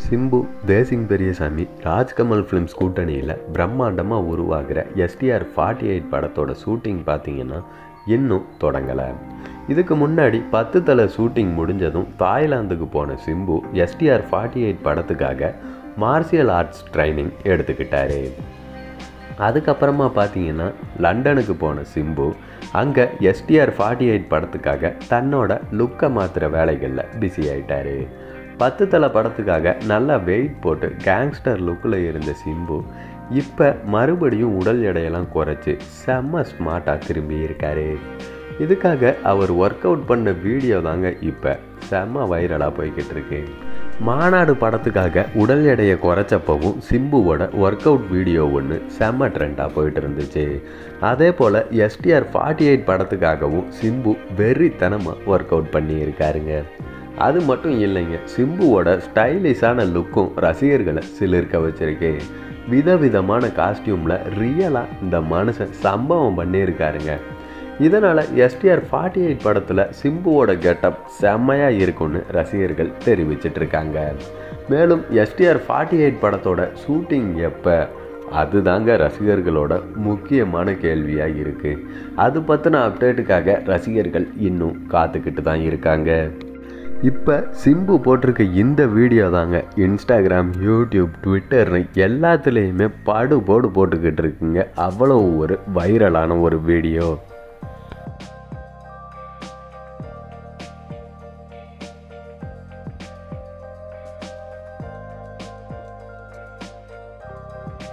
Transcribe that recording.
Simbu Desingh Periyasamy Rajkamal films கூட்டணியில் பிரம்மாண்டமாக உருவாகிற எஸ்டிஆர் ஃபார்ட்டி எயிட் படத்தோட ஷூட்டிங் பார்த்தீங்கன்னா இன்னும் தொடங்கலை இதுக்கு முன்னாடி பத்து தலை ஷூட்டிங் முடிஞ்சதும் தாய்லாந்துக்கு போன சிம்பு எஸ்டிஆர் ஃபார்ட்டி எயிட் படத்துக்காக மார்ஷியல் ஆர்ட்ஸ் ட்ரைனிங் எடுத்துக்கிட்டாரு அதுக்கப்புறமா பார்த்தீங்கன்னா லண்டனுக்கு போன சிம்பு அங்கே எஸ்டிஆர் ஃபார்ட்டி எயிட் படத்துக்காக தன்னோட லுக்கை மாற்றுற வேலைகளில் பிஸி ஆயிட்டாரு பத்து தலை படத்துக்காக நல்லா வெயிட் போட்டு கேங்ஸ்டர் லுக்கில் இருந்த சிம்பு இப்போ மறுபடியும் உடல் எடையெல்லாம் குறைச்சி செம்ம ஸ்மார்ட்டாக திரும்பி இருக்காரு இதுக்காக அவர் ஒர்க் அவுட் பண்ண வீடியோ தாங்க இப்போ செம்ம வைரலாக போய்கிட்டு இருக்கு மாநாடு படத்துக்காக உடல் எடையை குறைச்சப்பவும் சிம்புவோட ஒர்க் அவுட் வீடியோ ஒன்று செம்ம ட்ரெண்டாக போயிட்டு இருந்துச்சு அதே போல் எஸ்டிஆர் ஃபார்ட்டி எயிட் படத்துக்காகவும் சிம்பு வெறித்தனமாக ஒர்க் அவுட் பண்ணியிருக்காருங்க அது மட்டும் இல்லைங்க சிம்புவோட ஸ்டைலிஷான லுக்கும் ரசிகர்களை சிலிர்க்க வச்சிருக்கு விதவிதமான காஸ்டியூமில் ரியலாக இந்த மனுஷன் சம்பவம் பண்ணியிருக்காருங்க இதனால் எஸ்டிஆர் ஃபார்ட்டி எயிட் படத்தில் சிம்புவோட கெட்டப் செம்மையாக இருக்கும்னு ரசிகர்கள் தெரிவிச்சிட்டு இருக்காங்க மேலும் எஸ்டிஆர் ஃபார்ட்டி எயிட் படத்தோட ஷூட்டிங் எப்போ அதுதாங்க ரசிகர்களோட முக்கியமான கேள்வியாக இருக்குது அது பற்றின அப்டேட்டுக்காக ரசிகர்கள் இன்னும் காத்துக்கிட்டு தான் இருக்காங்க இப்போ சிம்பு போட்டிருக்க இந்த வீடியோ தாங்க இன்ஸ்டாகிராம் யூடியூப் ட்விட்டர்னு எல்லாத்துலேயுமே படு போடு போட்டுக்கிட்டு இருக்குங்க அவ்வளோ ஒரு வைரலான ஒரு வீடியோ